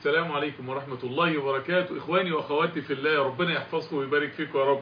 السلام عليكم ورحمة الله وبركاته إخواني وأخواتي في الله ربنا يحفظكم ويبارك فيكم يا رب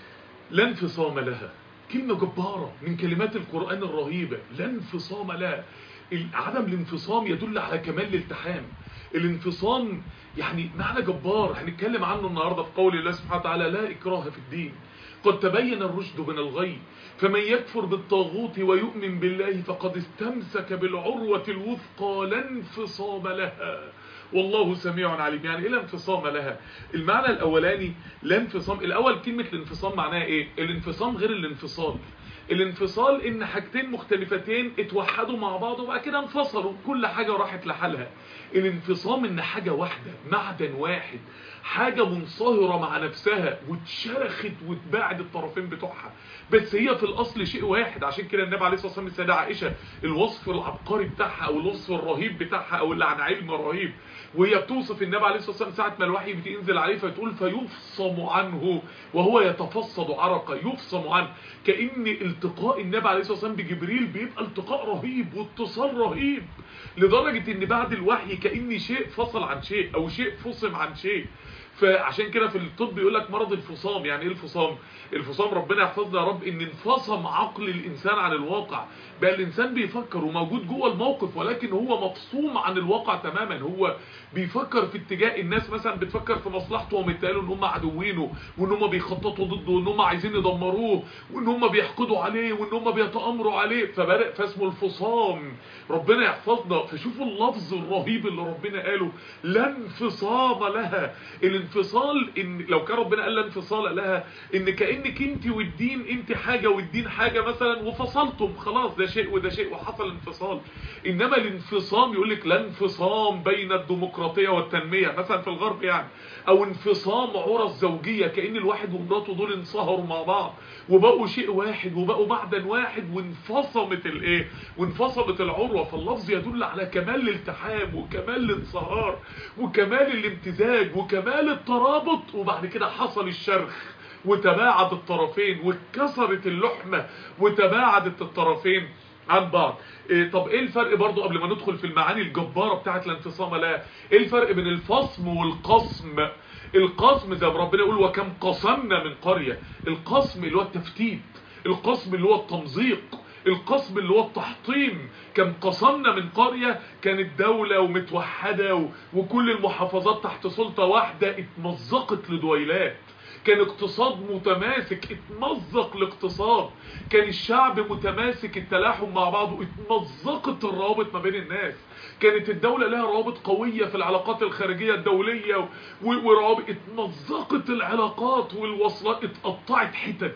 لا انفصام لها كلمة جبارة من كلمات القرآن الرهيبة لا انفصام لها عدم الانفصام يدل على كمال الالتحام الانفصام يعني معنى جبار هنتكلم عنه النهاردة في قول الله سبحانه وتعالى لا إكراه في الدين قد تبين الرشد من الغي فمن يكفر بالطاغوت ويؤمن بالله فقد استمسك بالعروة الوثقى لا انفصام لها والله سميع عليم يعني ايه الانفصام لها المعنى الاولاني لا انفصام الاول كلمة الانفصام معناها ايه الانفصام غير الانفصال الانفصال ان حاجتين مختلفتين اتوحدوا مع بعض وبعد كده انفصلوا كل حاجة راحت لحالها الانفصام ان حاجة واحدة معدن واحد حاجة منصهرة مع نفسها واتشرخت واتباعد الطرفين بتوعها بس هي في الاصل شيء واحد عشان كده النبي عليه الصلاة والسلام السيدة عائشة الوصف العبقري بتاعها او الوصف الرهيب بتاعها او اللي عن علم رهيب وهي بتوصف النبي عليه الصلاة والسلام ساعة ما الوحي بتنزل عليه فتقول فيفصم عنه وهو يتفصد عرقا يفصم عنه كأن التقاء النبي عليه الصلاة والسلام بجبريل بيبقى التقاء رهيب واتصال رهيب لدرجة ان بعد الوحي كأن شيء فصل عن شيء او شيء فصم عن شيء فعشان كده في الطب يقول لك مرض الفصام يعني ايه الفصام الفصام ربنا يحفظنا يا رب ان انفصم عقل الانسان عن الواقع بقى الانسان بيفكر وموجود جوه الموقف ولكن هو مفصوم عن الواقع تماما هو بيفكر في اتجاه الناس مثلا بتفكر في مصلحته ومتقالوا ان هم عدوينه وان هم بيخططوا ضده وان هم عايزين يدمروه وان هم بيحقدوا عليه وان هم بيتامروا عليه فبدا فاسمه الفصام ربنا يحفظنا فشوفوا اللفظ الرهيب اللي ربنا قاله لا انفصام لها الانفصال ان لو كان ربنا قال لا انفصال لها ان كانك انت والدين انت حاجه والدين حاجه مثلا وفصلتم خلاص ده شيء وده شيء وحصل انفصال انما الانفصام يقول لك لا انفصام بين الديمقراطيه والتنميه مثلا في الغرب يعني او انفصام عرى الزوجيه كان الواحد ومراته دول انصهروا مع بعض وبقوا شيء واحد وبقوا معدن واحد وانفصمت الايه وانفصمت العروه فاللفظ يدل على كمال الالتحام وكمال الانصهار وكمال الامتزاج وكمال الترابط وبعد كده حصل الشرخ وتباعد الطرفين واتكسرت اللحمة وتباعدت الطرفين عن بعض إيه طب ايه الفرق برضو قبل ما ندخل في المعاني الجبارة بتاعت الانفصام لا ايه الفرق بين الفصم والقصم القصم زي ما ربنا يقول وكم قصمنا من قرية القصم اللي هو التفتيت القصم اللي هو التمزيق القصم اللي هو التحطيم كم قصمنا من قرية كانت دولة ومتوحدة وكل المحافظات تحت سلطة واحدة اتمزقت لدويلات كان اقتصاد متماسك اتمزق الاقتصاد كان الشعب متماسك التلاحم مع بعضه اتمزقت الروابط ما بين الناس كانت الدولة لها روابط قوية في العلاقات الخارجية الدولية وروابط اتمزقت العلاقات والوصلات اتقطعت حتت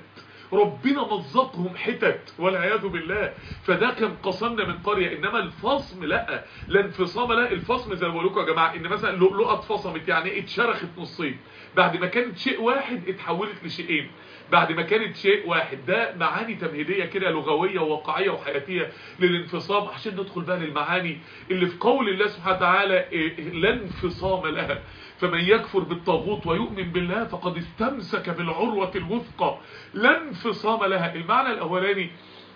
ربنا مزقهم حتت والعياذ بالله فده كان قسمنا من قرية انما الفصم لا لا انفصام لا الفصم زي ما بقول لكم يا جماعه ان مثلا لؤلؤه اتفصمت يعني اتشرخت نصين بعد ما كانت شيء واحد اتحولت لشيئين بعد ما كانت شيء واحد ده معاني تمهيدية كده لغوية وواقعية وحياتية للانفصام عشان ندخل بقى للمعاني اللي في قول الله سبحانه وتعالى لا انفصام لها فمن يكفر بالطاغوت ويؤمن بالله فقد استمسك بالعروة الوثقى لا انفصام لها المعنى الاولاني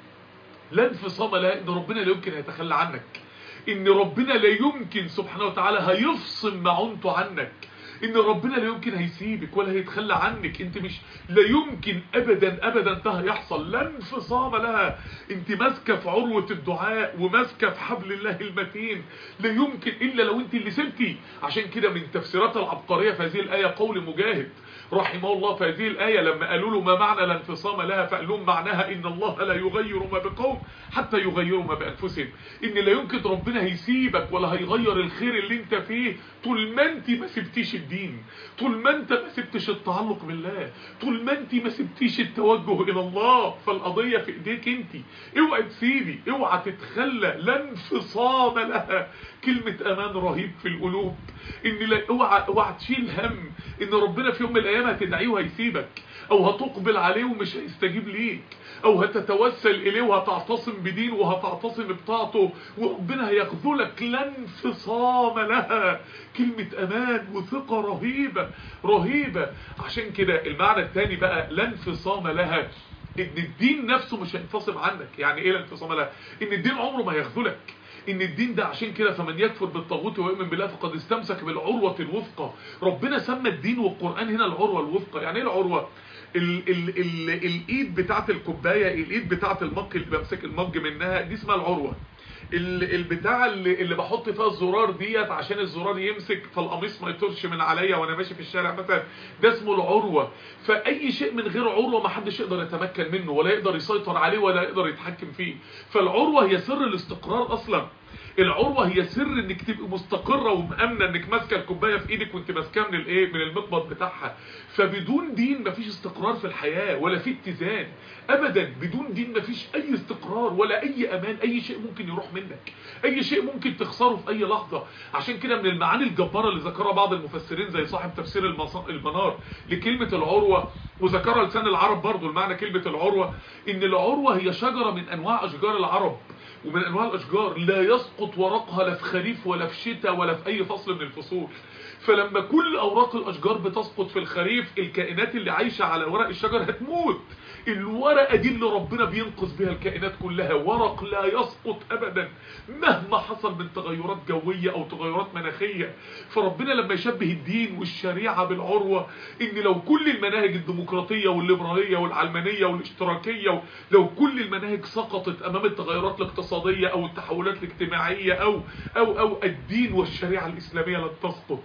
لا انفصام لها ان ربنا لا يمكن يتخلى عنك ان ربنا لا يمكن سبحانه وتعالى هيفصم معونته عنك ان ربنا لا يمكن هيسيبك ولا هيتخلى عنك انت مش لا يمكن ابدا ابدا ده هيحصل لا انفصام لها انت ماسكه في عروه الدعاء وماسكه في حبل الله المتين لا يمكن الا لو انت اللي سبتي عشان كده من تفسيرات العبقريه في هذه الايه قول مجاهد رحمه الله في هذه الآية لما قالوا له ما معنى الانفصام لها فقال لهم معناها إن الله لا يغير ما بقوم حتى يغيروا ما بأنفسهم إن لا يمكن ربنا هيسيبك ولا هيغير الخير اللي انت فيه طول ما انت ما سبتيش الدين طول ما انت ما سبتش التعلق بالله طول ما انت ما سبتيش التوجه إلى الله فالقضية في ايديك انت اوعى تسيبي اوعى تتخلى لا انفصام لها كلمة امان رهيب في القلوب ان لا اوعى اوعى تشيل هم ان ربنا في يوم من الايام هتدعيه وهيسيبك او هتقبل عليه ومش هيستجيب ليك او هتتوسل اليه وهتعتصم بدينه وهتعتصم بطاعته وربنا هيخذلك لا انفصام لها كلمة امان وثقة رهيبة رهيبة عشان كده المعنى الثاني بقى لا انفصام لها ان الدين نفسه مش هينفصم عنك يعني ايه الانفصام لها ان الدين عمره ما هيخذلك ان الدين ده عشان كده فمن يكفر بالطاغوت ويؤمن بالله فقد استمسك بالعروة الوثقى ربنا سمى الدين والقرآن هنا العروة الوثقى يعني ايه العروة ال ال ال الايد بتاعت الكوبايه الايد بتاعت المج اللي بمسك المج منها دي اسمها العروه البتاع اللي, اللي بحط فيها الزرار ديت عشان الزرار يمسك فالقميص ما يطرش من عليا وانا ماشي في الشارع مثلا ده اسمه العروه فاي شيء من غير عروه ما حدش يقدر يتمكن منه ولا يقدر يسيطر عليه ولا يقدر يتحكم فيه فالعروه هي سر الاستقرار اصلا العروه هي سر انك تبقي مستقره ومامنه انك ماسكه الكوبايه في ايدك وانت ماسكاها من الايه من المقبض بتاعها فبدون دين مفيش استقرار في الحياه ولا في اتزان ابدا بدون دين مفيش اي استقرار ولا اي امان اي شيء ممكن يروح منك اي شيء ممكن تخسره في اي لحظه عشان كده من المعاني الجباره اللي ذكرها بعض المفسرين زي صاحب تفسير المنار لكلمه العروه وذكرها لسان العرب برضو المعنى كلمه العروه ان العروه هي شجره من انواع اشجار العرب ومن انواع الاشجار لا يسقط ورقها لا في خريف ولا في شتاء ولا في اي فصل من الفصول فلما كل اوراق الاشجار بتسقط في الخريف الكائنات اللي عايشة على ورق الشجر هتموت الورقة دي اللي ربنا بينقذ بها الكائنات كلها ورق لا يسقط ابدا مهما حصل من تغيرات جوية او تغيرات مناخية فربنا لما يشبه الدين والشريعة بالعروة ان لو كل المناهج الديمقراطية والليبرالية والعلمانية والاشتراكية لو كل المناهج سقطت امام التغيرات الاقتصادية او التحولات الاجتماعية او او او الدين والشريعة الاسلامية لن تسقط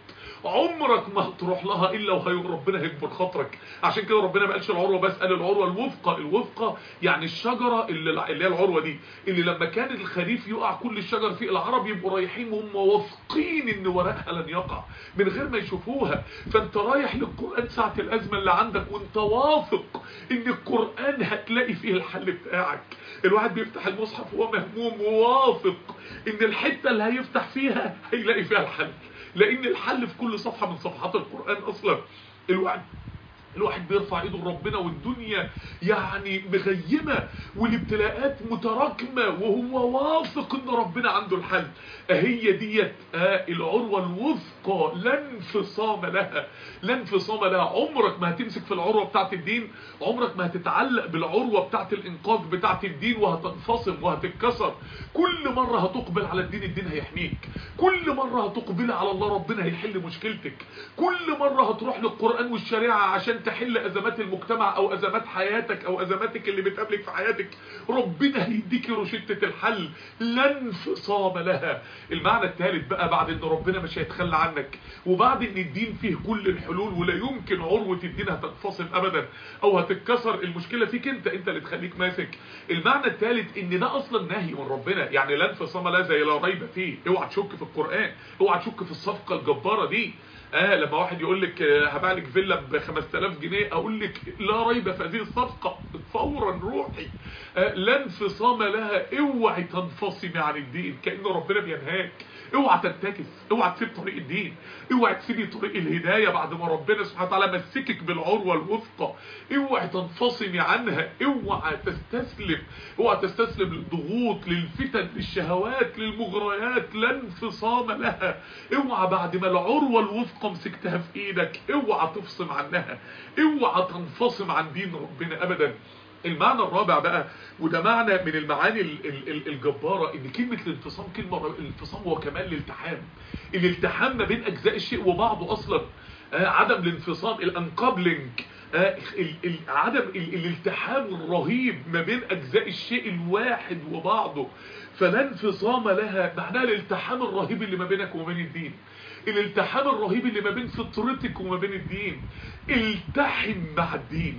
عمرك ما هتروح لها الا وهي ربنا هيكبر خاطرك عشان كده ربنا ما قالش العروه بس قال العروه الوفقه الوفقه يعني الشجره اللي اللي هي العروه دي اللي لما كان الخريف يقع كل الشجر فيه العرب يبقوا رايحين وهم واثقين ان ورقها لن يقع من غير ما يشوفوها فانت رايح للقران ساعه الازمه اللي عندك وانت واثق ان القران هتلاقي فيه الحل بتاعك الواحد بيفتح المصحف وهو مهموم وواثق ان الحته اللي هيفتح فيها هيلاقي فيها الحل لان الحل في كل صفحة من صفحات القرآن اصلا الواحد الواحد بيرفع ايده لربنا والدنيا يعني مغيمة والابتلاءات متراكمة وهو واثق ان ربنا عنده الحل اهي ديت آه العروة الوثقى لا انفصام لها لا انفصام لها عمرك ما هتمسك في العروة بتاعت الدين عمرك ما هتتعلق بالعروة بتاعت الانقاذ بتاعت الدين وهتنفصم وهتتكسر كل مرة هتقبل على الدين الدين هيحميك كل مرة هتقبل على الله ربنا هيحل مشكلتك كل مرة هتروح للقرآن والشريعة عشان تحل ازمات المجتمع او ازمات حياتك او ازماتك اللي بتقابلك في حياتك ربنا هيديك روشتة الحل لا انفصام لها المعنى الثالث بقى بعد ان ربنا مش هيتخلى عنك وبعد ان الدين فيه كل الحلول ولا يمكن عروة الدين هتنفصم ابدا او هتتكسر المشكلة فيك انت انت اللي تخليك ماسك المعنى الثالث ان ده اصلا نهي من ربنا يعني لا انفصام لها زي لا ريب فيه اوعى تشك في القرآن اوعى تشك في الصفقة الجبارة دي اه لما واحد يقول لك هبيع لك فيلا ب 5000 جنيه اقول لك لا ريب في هذه الصفقه فورا روحي آه لا انفصام لها اوعي تنفصمي عن الدين كأن ربنا بينهاك اوعى تنتكس اوعى تسيب طريق الدين اوعى تسيبي طريق الهدايه بعد ما ربنا سبحانه وتعالى مسكك بالعروه الوثقى اوعى تنفصمي عنها اوعى تستسلم اوعى تستسلم للضغوط للفتن للشهوات للمغريات لا انفصام لها اوعى بعد ما العروه الوثقى مسكتها في ايدك اوعى تفصم عنها اوعى تنفصم عن دين ربنا ابدا المعنى الرابع بقى وده معنى من المعاني الجبارة ان كلمة الانفصام كلمة الانفصام هو كمان الالتحام الالتحام ما بين اجزاء الشيء وبعضه اصلا آه عدم الانفصام الانكابلنج آه عدم الالتحام الرهيب ما بين اجزاء الشيء الواحد وبعضه فلا انفصام لها معناها الالتحام الرهيب اللي ما بينك وما بين الدين الالتحام الرهيب اللي ما بين فطرتك وما بين الدين التحم مع الدين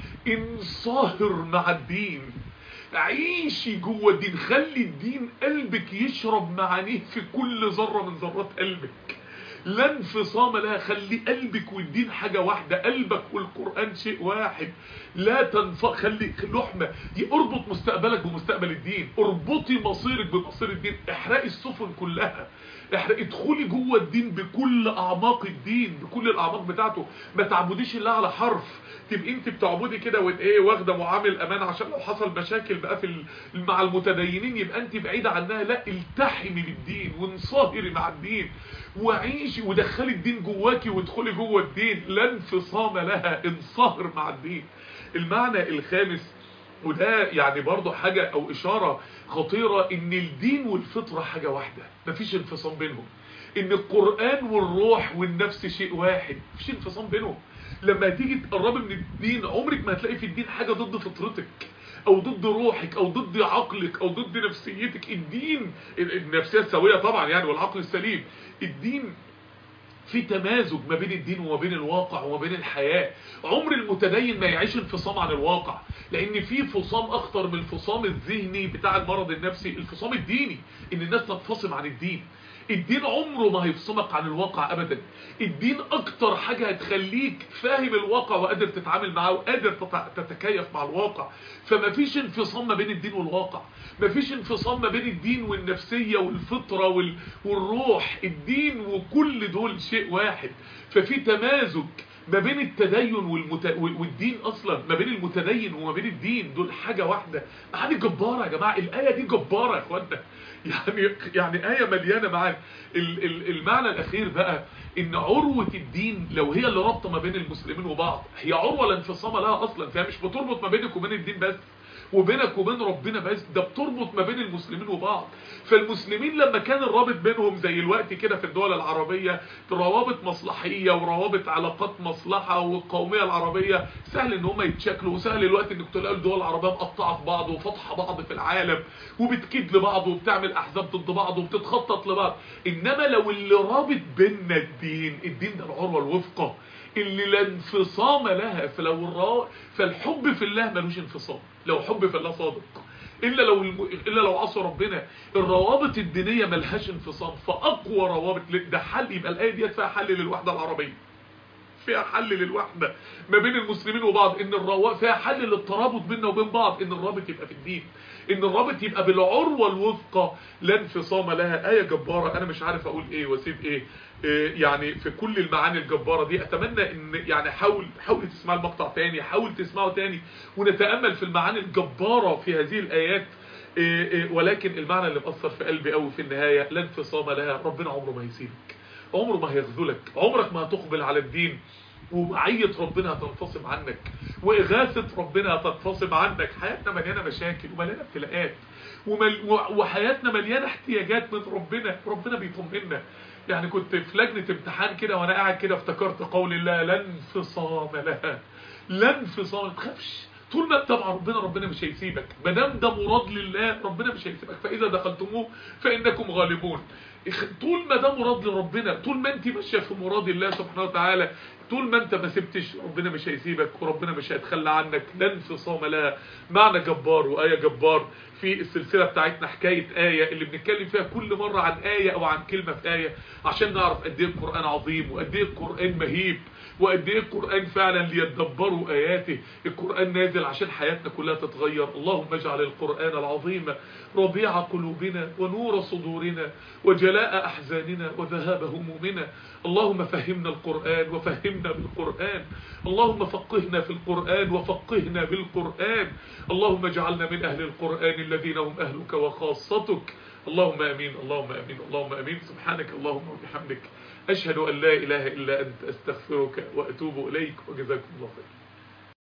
انصهر مع الدين عيشي جوه الدين خلي الدين قلبك يشرب معانيه في كل ذرة من ذرات قلبك لا انفصام لها خلي قلبك والدين حاجة واحدة قلبك والقرآن شيء واحد لا تنف خلي لحمة اربط مستقبلك بمستقبل الدين اربطي مصيرك بمصير الدين احرقي السفن كلها احرق ادخلي جوه الدين بكل اعماق الدين بكل الاعماق بتاعته ما تعبديش الله على حرف تبقي انت بتعبدي كده وايه واخده معامل امان عشان لو حصل مشاكل بقى في مع المتدينين يبقى انت بعيده عنها لا التحمي بالدين وانصهري مع الدين وعيشي ودخلي الدين جواكي وادخلي جوه الدين لا انفصام لها انصهر مع الدين المعنى الخامس وده يعني برضه حاجة او اشارة خطيرة ان الدين والفطرة حاجة واحدة مفيش انفصام بينهم ان القرآن والروح والنفس شيء واحد مفيش انفصام بينهم لما تيجي تقربي من الدين عمرك ما هتلاقي في الدين حاجة ضد فطرتك او ضد روحك او ضد عقلك او ضد نفسيتك الدين النفسية السوية طبعا يعني والعقل السليم الدين في تمازج ما بين الدين وما بين الواقع وما بين الحياة عمر المتدين ما يعيش انفصام عن الواقع لان في فصام اخطر من الفصام الذهني بتاع المرض النفسي الفصام الديني ان الناس تنفصم عن الدين الدين عمره ما هيفصمك عن الواقع ابدا الدين اكتر حاجة هتخليك فاهم الواقع وقادر تتعامل معاه وقادر تتكيف مع الواقع فما فيش انفصام ما بين الدين والواقع ما فيش انفصام ما بين الدين والنفسية والفطرة وال... والروح الدين وكل دول شيء واحد ففي تمازج ما بين التدين والمت... والدين اصلا ما بين المتدين وما بين الدين دول حاجة واحدة معاني جبارة يا جماعة الآية دي جبارة يا اخوانا يعني يعني آية مليانة معاك المعنى الأخير بقى إن عروة الدين لو هي اللي رابطة ما بين المسلمين وبعض هي عروة لا انفصام لها أصلا فهي مش بتربط ما بينك وبين الدين بس وبينك وبين ربنا بس ده بتربط ما بين المسلمين وبعض فالمسلمين لما كان الرابط بينهم زي الوقت كده في الدول العربية روابط مصلحية وروابط علاقات مصلحة والقومية العربية سهل ان هم يتشكلوا وسهل الوقت انك تلاقي الدول العربية مقطعة في بعض وفاتحة بعض في العالم وبتكيد لبعض وبتعمل احزاب ضد بعض وبتتخطط لبعض انما لو اللي رابط بيننا الدين الدين ده العروة الوفقة اللي لا انفصام لها فلو الرا... فالحب في الله ملوش انفصام لو حب في الله صادق إلا لو الم... إلا لو عصى ربنا الروابط الدينية ملهاش انفصام فأقوى روابط ده حل يبقى الآية ديت فيها حل للوحدة العربية فيها حل للوحدة ما بين المسلمين وبعض ان الروا فيها حل للترابط بيننا وبين بعض ان الرابط يبقى في الدين ان الرابط يبقى بالعروة الوثقى لا انفصام لها آية جبارة انا مش عارف اقول ايه واسيب ايه, إيه يعني في كل المعاني الجبارة دي اتمنى ان يعني حاول حاول تسمع المقطع تاني حاول تسمعه تاني ونتأمل في المعاني الجبارة في هذه الآيات إيه إيه ولكن المعنى اللي مأثر في قلبي قوي في النهاية لا انفصام لها ربنا عمره ما يسيبك عمره ما هيخذلك عمرك ما هتقبل على الدين ومعية ربنا هتنفصم عنك وإغاثة ربنا هتنفصم عنك حياتنا مليانة مشاكل ومليانة ابتلاءات ومل... وحياتنا مليانة احتياجات من ربنا ربنا بيطمنا يعني كنت في لجنة امتحان كده وانا قاعد كده افتكرت قول الله لا انفصام لها لا انفصام ما تخافش طول ما انت مع ربنا ربنا مش هيسيبك ما دام ده مراد لله ربنا مش هيسيبك فاذا دخلتموه فانكم غالبون طول ما ده مراد لربنا طول ما انت ماشيه في مراد الله سبحانه وتعالى طول ما انت ما سبتش ربنا مش هيسيبك وربنا مش هيتخلى عنك لا انفصام لها معنى جبار وآية جبار في السلسلة بتاعتنا حكاية آية اللي بنتكلم فيها كل مرة عن آية أو عن كلمة في آية عشان نعرف قد ايه القرآن عظيم وقد ايه القرآن مهيب وقد ايه القرآن فعلا ليتدبروا آياته القرآن نازل عشان حياتنا كلها تتغير اللهم اجعل القرآن العظيم ربيع قلوبنا ونور صدورنا وجلاء أحزاننا وذهاب همومنا اللهم فهمنا القرآن وفهمنا بالقرآن اللهم فقهنا في القرآن وفقهنا بالقرآن اللهم اجعلنا من أهل القرآن الذين هم أهلك وخاصتك اللهم أمين اللهم أمين اللهم أمين سبحانك اللهم وبحمدك أشهد أن لا إله إلا أنت أستغفرك وأتوب إليك وجزاكم الله خير